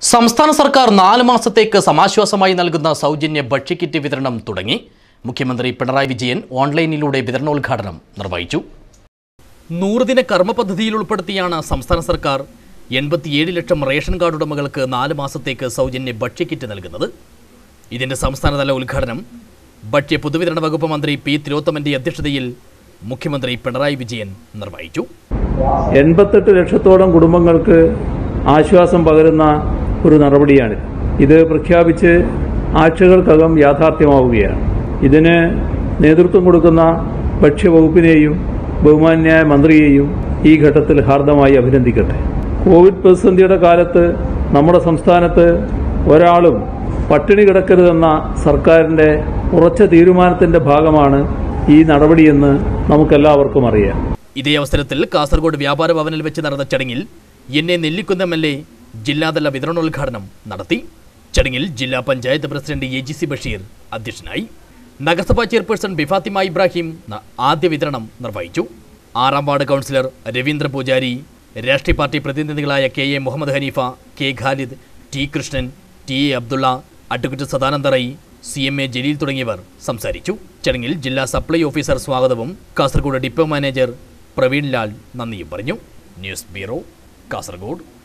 സംസ്ഥാന സർക്കാർ നാല് മാസത്തേക്ക് സമാശ്വാസമായി നൽകുന്ന സൗജന്യ ഭക്ഷ്യക്കിറ്റ് വിതരണം തുടങ്ങി മുഖ്യമന്ത്രി പിണറായി വിജയൻ ഓൺലൈനിലൂടെ വിതരണോദ്ഘാടനം നിർവഹിച്ചു നൂറുദിന കർമ്മ പദ്ധതിയിൽ ഉൾപ്പെടുത്തിയാണ് സംസ്ഥാന സർക്കാർ എൺപത്തിയേഴ് ലക്ഷം റേഷൻ കാർഡ് ഉടമകൾക്ക് നാല് മാസത്തേക്ക് സൗജന്യ ഭക്ഷ്യക്കിറ്റ് നൽകുന്നത് ഇതിന്റെ സംസ്ഥാനതല ഉദ്ഘാടനം ഭക്ഷ്യ പൊതുവിതരണ വകുപ്പ് മന്ത്രി പി തിലോത്തമന്റെ അധ്യക്ഷതയിൽ മുഖ്യമന്ത്രി പിണറായി വിജയൻ നിർവഹിച്ചു എൺപത്തെട്ട് ലക്ഷത്തോളം കുടുംബങ്ങൾക്ക് ആശ്വാസം പകരുന്ന ഒരു നടപടിയാണിത് ഇത് പ്രഖ്യാപിച്ച് ആഴ്ചകൾക്കകം യാഥാർത്ഥ്യമാവുകയാണ് ഇതിന് നേതൃത്വം കൊടുക്കുന്ന ഭക്ഷ്യവകുപ്പിനെയും ബഹുമാന്യായ മന്ത്രിയെയും ഈ ഘട്ടത്തിൽ ഹാർദമായി അഭിനന്ദിക്കട്ടെ കോവിഡ് പ്രതിസന്ധിയുടെ കാലത്ത് നമ്മുടെ സംസ്ഥാനത്ത് ഒരാളും പട്ടിണി കിടക്കരുതെന്ന സർക്കാരിൻ്റെ ഉറച്ച തീരുമാനത്തിൻ്റെ ഭാഗമാണ് ഈ നടപടിയെന്ന് നമുക്കെല്ലാവർക്കും അറിയാം ഇതേ അവസരത്തിൽ കാസർഗോഡ് വ്യാപാര ഭവനിൽ വെച്ച് നടന്ന ചടങ്ങിൽ N A Nellikkunnu M L A ജില്ലാതല വിതരണോദ്ഘാടനം നടത്തി ചടങ്ങിൽ ജില്ലാ panchayat president A G C Basheer അധ്യക്ഷനായി നഗരസഭാ ചെയർപേഴ്സൺ ബിഫാത്തിമ ഇബ്രാഹിം ന- ആദ്യ വിതരണം നിർവഹിച്ചു ആറാം വാർഡ് കൗൺസിലർ രവീന്ദ്ര പൂജാരി രാഷ്ട്രീയ പാർട്ടി പ്രതിനിധികളായ K A Muhammad Haneefa K Khalid T Krishnan T A Abdulla advocate Sadananda Rai C M A Jaleel തുടങ്ങിയവർ സംസാരിച്ചു ചടങ്ങിൽ ജില്ലാ സപ്ലൈ ഓഫീസർ സ്വാഗതവും കാസർഗോഡ് ഡിപ്പോ മാനേജർ പ്രവീൺ ലാൽ നന്ദിയും പറഞ്ഞു ന്യൂസ് ബ്യൂറോ കാസർഗോഡ്